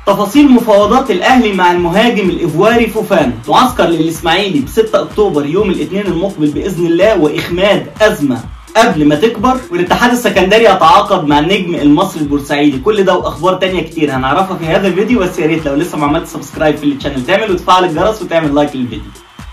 تفاصيل مفاوضات الاهلي مع المهاجم الايفواري فوفان معسكر للاسماعيلي ب 6 اكتوبر يوم الاثنين المقبل باذن الله واخماد ازمه قبل ما تكبر والاتحاد السكندري يتعاقد مع النجم المصري البورسعيدي كل ده واخبار تانية كتير هنعرفها في هذا الفيديو بس يا ريت لو لسه ما عملتش سبسكرايب في الشانل تعمل وتفعل الجرس وتعمل لايك للفيديو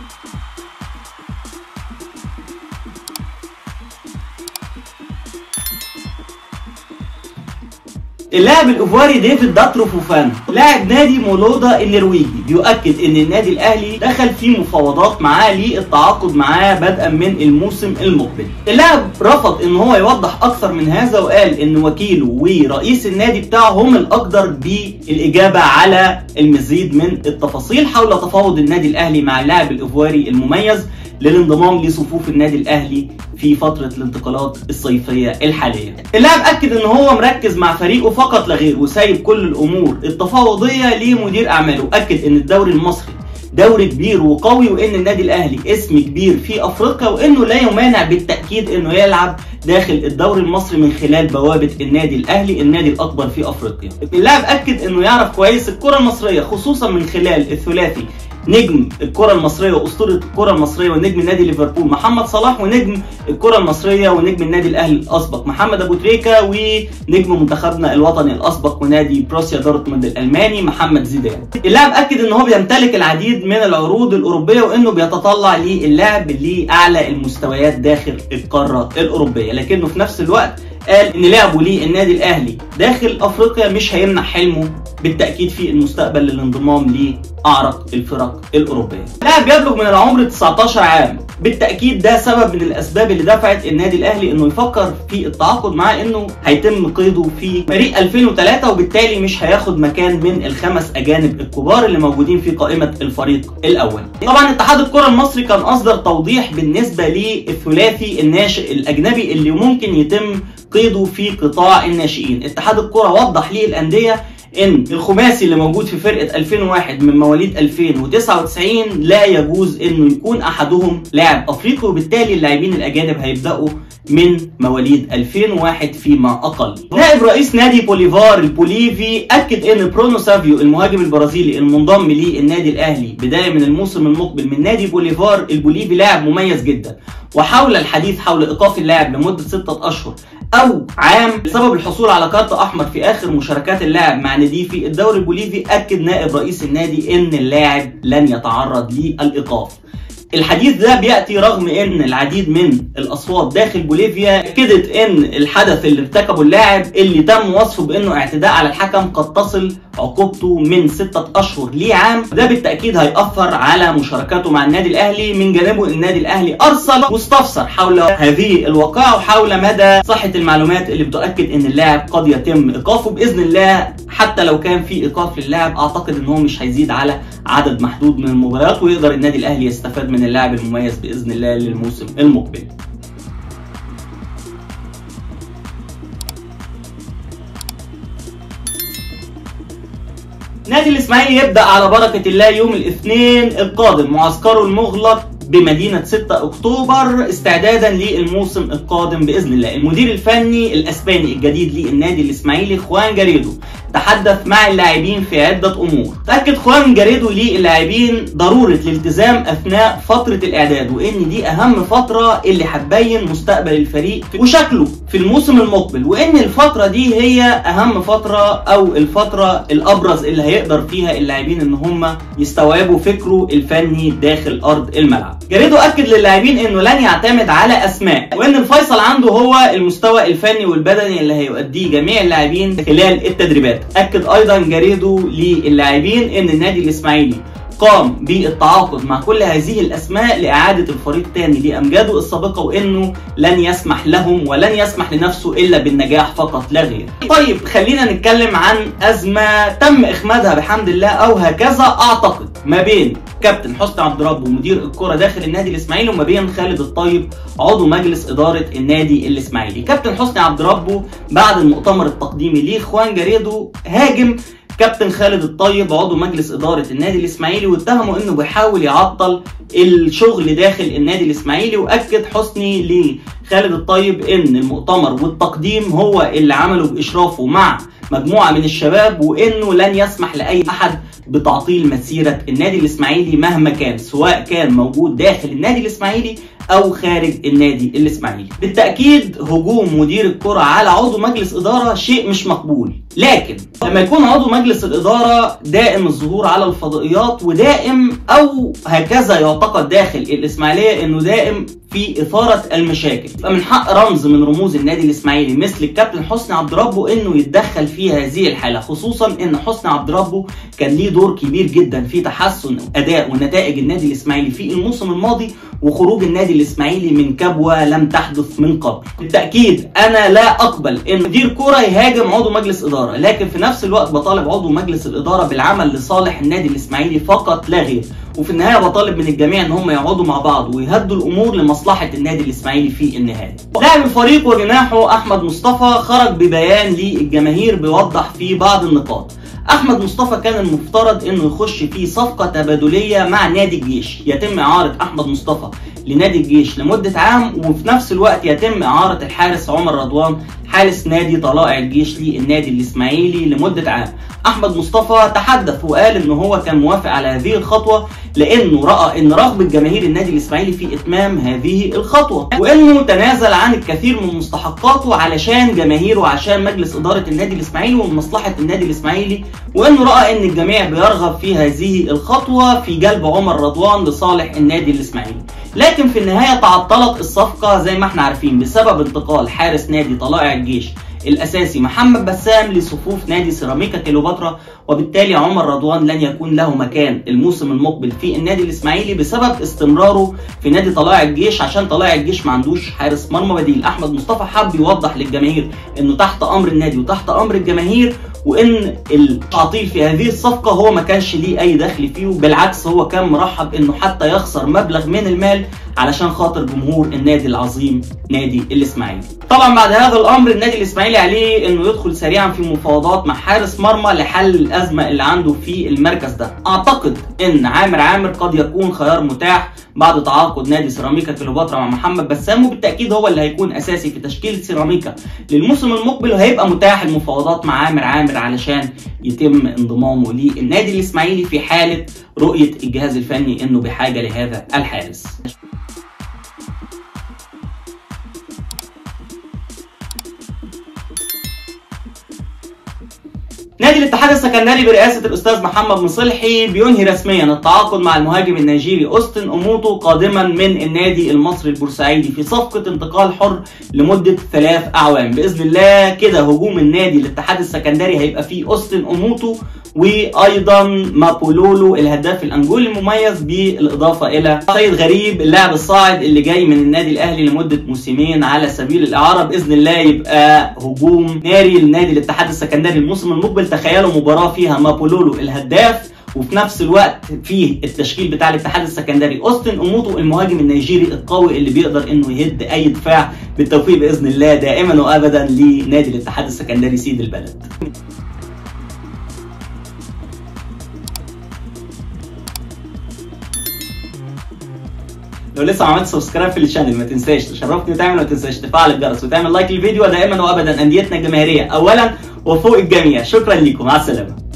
اللاعب الايفواري ديفيد داترو فوفانا لاعب نادي مولودا النرويجي بيؤكد ان النادي الاهلي دخل في مفاوضات معاه للتعاقد معاه بدءا من الموسم المقبل اللاعب رفض ان هو يوضح اكثر من هذا وقال ان وكيله ورئيس النادي بتاعه هم الاقدر بالاجابه على المزيد من التفاصيل حول تفاوض النادي الاهلي مع اللاعب الايفواري المميز للانضمام لصفوف النادي الاهلي في فترة الانتقالات الصيفية الحالية. اللاعب أكد إن هو مركز مع فريقه فقط لا غير وسايب كل الأمور التفاوضية لمدير أعماله، أكد إن الدوري المصري دوري كبير وقوي وإن النادي الأهلي اسم كبير في أفريقيا وإنه لا يمانع بالتأكيد إنه يلعب داخل الدوري المصري من خلال بوابة النادي الأهلي النادي الأكبر في أفريقيا. اللاعب أكد إنه يعرف كويس الكرة المصرية خصوصا من خلال الثلاثي نجم الكره المصريه واسطوره الكره المصريه ونجم نادي ليفربول محمد صلاح ونجم الكره المصريه ونجم النادي الاهلي الاسبق محمد ابو تريكه ونجم منتخبنا الوطني الاسبق ونادي بروسيا دورتموند الالماني محمد زيدان اللاعب اكد ان هو بيمتلك العديد من العروض الاوروبيه وانه بيتطلع للعب لاعلى المستويات داخل القاره الاوروبيه لكنه في نفس الوقت قال ان لعبه للنادي الاهلي داخل افريقيا مش هيمنع حلمه بالتاكيد في المستقبل للانضمام لاعرق الفرق الاوروبيه. لاعب يبلغ من العمر 19 عام بالتاكيد ده سبب من الاسباب اللي دفعت النادي الاهلي انه يفكر في التعاقد معاه انه هيتم قيده في فريق 2003 وبالتالي مش هياخد مكان من الخمس اجانب الكبار اللي موجودين في قائمه الفريق الاول. طبعا اتحاد الكره المصري كان اصدر توضيح بالنسبه للثلاثي الناشئ الاجنبي اللي ممكن يتم قيده في قطاع الناشئين. اتحاد الكره وضح للانديه ان الخماسي اللي موجود في فرقه 2001 من مواليد 2099 لا يجوز انه يكون احدهم لاعب افريقي وبالتالي اللاعبين الاجانب هيبداوا من مواليد 2001 فيما اقل. نائب رئيس نادي بوليفار البوليفي اكد ان برونو سافيو المهاجم البرازيلي المنضم للنادي الاهلي بدايه من الموسم المقبل من نادي بوليفار البوليفي لاعب مميز جدا وحول الحديث حول ايقاف اللاعب لمده ستة اشهر او عام بسبب الحصول على كارت احمر في اخر مشاركات اللاعب مع ناديه في الدوري البوليفي اكد نائب رئيس النادي ان اللاعب لن يتعرض للايقاف الحديث ده بياتي رغم ان العديد من الاصوات داخل بوليفيا اكدت ان الحدث اللي ارتكبه اللاعب اللي تم وصفه بانه اعتداء على الحكم قد تصل عقوبته من ستة اشهر لعام ده بالتاكيد هيأثر على مشاركاته مع النادي الاهلي من جانبه النادي الاهلي ارسل واستفسر حول هذه الواقعه وحول مدى صحه المعلومات اللي بتؤكد ان اللاعب قد يتم ايقافه باذن الله حتى لو كان في ايقاف للاعب اعتقد ان هو مش هيزيد على عدد محدود من المباريات ويقدر النادي الاهلي يستفاد من اللاعب المميز باذن الله للموسم المقبل نادي الاسماعيلي يبدا على بركه الله يوم الاثنين القادم معسكره المغلق بمدينة 6 أكتوبر استعدادا للموسم القادم بإذن الله المدير الفني الأسباني الجديد للنادي الإسماعيلي خوان جاريدو تحدث مع اللاعبين في عدة أمور تأكد خوان جاريدو للاعبين ضرورة الالتزام أثناء فترة الإعداد وإن دي أهم فترة اللي هتبين مستقبل الفريق وشكله في الموسم المقبل وإن الفترة دي هي أهم فترة أو الفترة الأبرز اللي هيقدر فيها اللاعبين إن هم يستوعبوا فكره الفني داخل أرض الملعب جاريدو أكد للاعبين إنه لن يعتمد على أسماء وإن الفيصل عنده هو المستوى الفني والبدني اللي هيؤديه جميع اللاعبين خلال التدريبات اكد ايضا جاريدو للاعبين ان النادي الاسماعيلي قام بالتعاقد مع كل هذه الاسماء لاعاده الفريق تاني لامجاده السابقه وانه لن يسمح لهم ولن يسمح لنفسه الا بالنجاح فقط لا غير. طيب خلينا نتكلم عن ازمه تم اخمادها بحمد الله او هكذا اعتقد ما بين كابتن حسني عبد ربه مدير الكره داخل النادي الاسماعيلي وما بين خالد الطيب عضو مجلس اداره النادي الاسماعيلي. كابتن حسني عبد ربه بعد المؤتمر التقديمي لاخوان جاريدو هاجم كابتن خالد الطيب عضو مجلس اداره النادي الاسماعيلي واتهمه انه بيحاول يعطل الشغل داخل النادي الاسماعيلي واكد حسني لخالد الطيب ان المؤتمر والتقديم هو اللي عمله باشرافه مع مجموعه من الشباب وانه لن يسمح لاي احد بتعطيل مسيره النادي الاسماعيلي مهما كان سواء كان موجود داخل النادي الاسماعيلي او خارج النادي الاسماعيلي بالتاكيد هجوم مدير الكره على عضو مجلس اداره شيء مش مقبول لكن لما يكون عضو مجلس الاداره دائم الظهور على الفضائيات ودائم او هكذا يعتقد داخل الاسماعيليه انه دائم في اثاره المشاكل فمن حق رمز من رموز النادي الاسماعيلي مثل الكابتن حسني عبد ربه انه يتدخل في هذه الحاله خصوصا ان حسني عبد ربه كان ليه دور كبير جدا في تحسن اداء ونتائج النادي الاسماعيلي في الموسم الماضي وخروج النادي الاسماعيلي من كبوه لم تحدث من قبل بالتاكيد انا لا اقبل ان مدير كوره يهاجم عضو مجلس اداره لكن في نفس الوقت بطالب عضو مجلس الاداره بالعمل لصالح النادي الاسماعيلي فقط لا غير وفي النهايه بطالب من الجميع ان هم يقعدوا مع بعض ويهدوا الامور لمصلحه النادي الاسماعيلي في النهايه. لاعب الفريق وجناحه احمد مصطفى خرج ببيان للجماهير بيوضح فيه بعض النقاط. احمد مصطفى كان المفترض انه يخش في صفقه تبادليه مع نادي الجيش يتم اعاره احمد مصطفى لنادي الجيش لمده عام وفي نفس الوقت يتم اعاره الحارس عمر رضوان حارس نادي طلائع الجيش للنادي الاسماعيلي لمده عام احمد مصطفى تحدث وقال ان هو كان موافق على هذه الخطوه لانه راى ان رغبه جماهير النادي الاسماعيلي في اتمام هذه الخطوه وانه تنازل عن الكثير من مستحقاته علشان جماهيره وعشان مجلس اداره النادي الاسماعيلي ومصلحه النادي الاسماعيلي وانه راى ان الجميع بيرغب في هذه الخطوه في جلب عمر رضوان لصالح النادي الاسماعيلي لكن في النهايه تعطلت الصفقه زي ما احنا عارفين بسبب انتقال حارس نادي طلائع الجيش الاساسي محمد بسام لصفوف نادي سيراميكا كيلوباترا وبالتالي عمر رضوان لن يكون له مكان الموسم المقبل في النادي الاسماعيلي بسبب استمراره في نادي طلائع الجيش عشان طلائع الجيش ما عندوش حارس مرمى بديل احمد مصطفى حب يوضح للجماهير انه تحت امر النادي وتحت امر الجماهير وان التعطيل في هذه الصفقه هو ما كانش ليه اي دخل فيه بالعكس هو كان مرحب انه حتى يخسر مبلغ من المال علشان خاطر جمهور النادي العظيم نادي الاسماعيلي طبعا بعد هذا الامر النادي الاسماعيلي عليه انه يدخل سريعا في مفاوضات مع حارس مرمى لحل الازمه اللي عنده في المركز ده اعتقد ان عامر عامر قد يكون خيار متاح بعد تعاقد نادي سيراميكا كليوباترا مع محمد بسام وبالتاكيد هو اللي هيكون اساسي في تشكيله سيراميكا للموسم المقبل وهيبقى متاح المفاوضات مع عامر عامر علشان يتم انضمامه للنادي الاسماعيلي في حاله رؤيه الجهاز الفني انه بحاجه لهذا الحارس نادي الاتحاد السكندري برئاسة الأستاذ محمد مصلحي بينهي رسميا التعاقد مع المهاجم النيجيري أوستن أوموتو قادما من النادي المصري البورسعيدي في صفقة انتقال حر لمدة ثلاث أعوام بإذن الله كده هجوم النادي الاتحاد السكندري هيبقى فيه أوستن أوموتو وايضا مابولولو الهداف الانجولي المميز بالاضافه الى سيد غريب اللاعب الصاعد اللي جاي من النادي الاهلي لمده موسمين على سبيل الاعاره باذن الله يبقى هجوم ناري لنادي الاتحاد السكندري الموسم المقبل تخيلوا مباراه فيها مابولولو الهداف وفي نفس الوقت فيه التشكيل بتاع الاتحاد السكندري اوستن اوموتو المهاجم النيجيري القوي اللي بيقدر انه يهد اي دفاع بالتوفيق باذن الله دائما وابدا لنادي الاتحاد السكندري سيد البلد لو لسه ما عملتش سبسكرايب في الشانل ما تنساش تشرفني وتعمل ما تنساش تفعل الجرس وتعمل لايك للفيديو دائما وابدا انديتنا الجماهيريه اولا وفوق الجميع شكرا لكم مع السلامه